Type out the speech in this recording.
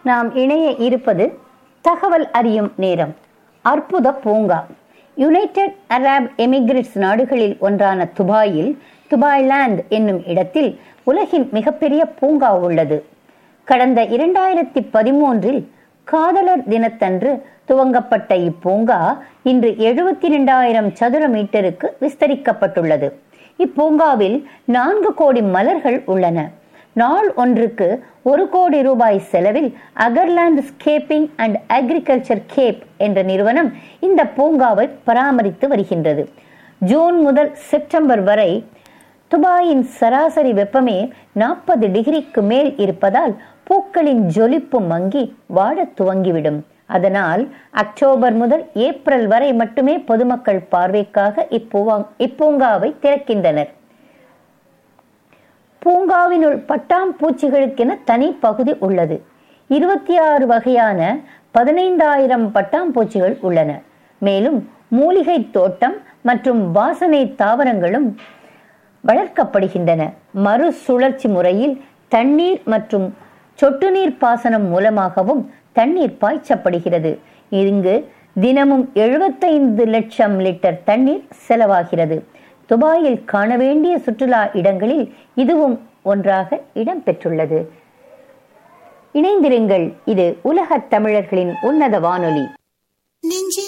நாம் இணைய இருப்பது தகவல் அறியும் நேரம் அற்புத பூங்கா யுனைடெட் அரப் எமிகிரேட்ஸ் நாடுகளில் ஒன்றான துபாயில் துபாய்லாந்து என்னும் இடத்தில் உலகின் மிகப்பெரிய பூங்கா உள்ளது கடந்த இரண்டாயிரத்தி பதிமூன்றில் காதலர் தினத்தன்று துவங்கப்பட்ட இப்பூங்கா இன்று எழுபத்தி இரண்டாயிரம் சதுர மீட்டருக்கு விஸ்தரிக்கப்பட்டுள்ளது இப்பூங்காவில் நான்கு கோடி மலர்கள் உள்ளன நாள் ஒன்றுக்கு ஒரு கோடி ரூபாய் செலவில் அகர்லாந்து ஸ்கேப்பிங் அண்ட் அக்ரிகல்ச்சர் கேப் என்ற நிறுவனம் இந்த பூங்காவை பராமரித்து வருகின்றது ஜூன் முதல் செப்டம்பர் வரை துபாயின் சராசரி வெப்பமே நாற்பது டிகிரிக்கு மேல் இருப்பதால் பூக்களின் ஜொலிப்பு மங்கி வாடத் துவங்கிவிடும் அதனால் அக்டோபர் முதல் ஏப்ரல் வரை மட்டுமே பொதுமக்கள் பார்வைக்காக இப்பூவா இப்பூங்காவை திறக்கின்றனர் பூங்காவினுள் பட்டாம்பூச்சிகளுக்கென தனி பகுதி உள்ளது இருபத்தி ஆறு வகையான பதினைந்தாயிரம் பட்டாம்பூச்சிகள் உள்ளன மேலும் மூலிகை தோட்டம் மற்றும் வாசனை தாவரங்களும் வளர்க்கப்படுகின்றன மறுசுழற்சி முறையில் தண்ணீர் மற்றும் சொட்டு நீர் பாசனம் மூலமாகவும் தண்ணீர் பாய்ச்சப்படுகிறது இங்கு தினமும் எழுபத்தைந்து லட்சம் லிட்டர் தண்ணீர் செலவாகிறது துபாயில் காண வேண்டிய சுற்றுலா இடங்களில் இதுவும் ஒன்றாக இடம்பெற்றுள்ளது இணைந்திருங்கள் இது உலகத் தமிழர்களின் உன்னத வானொலி நெஞ்சில்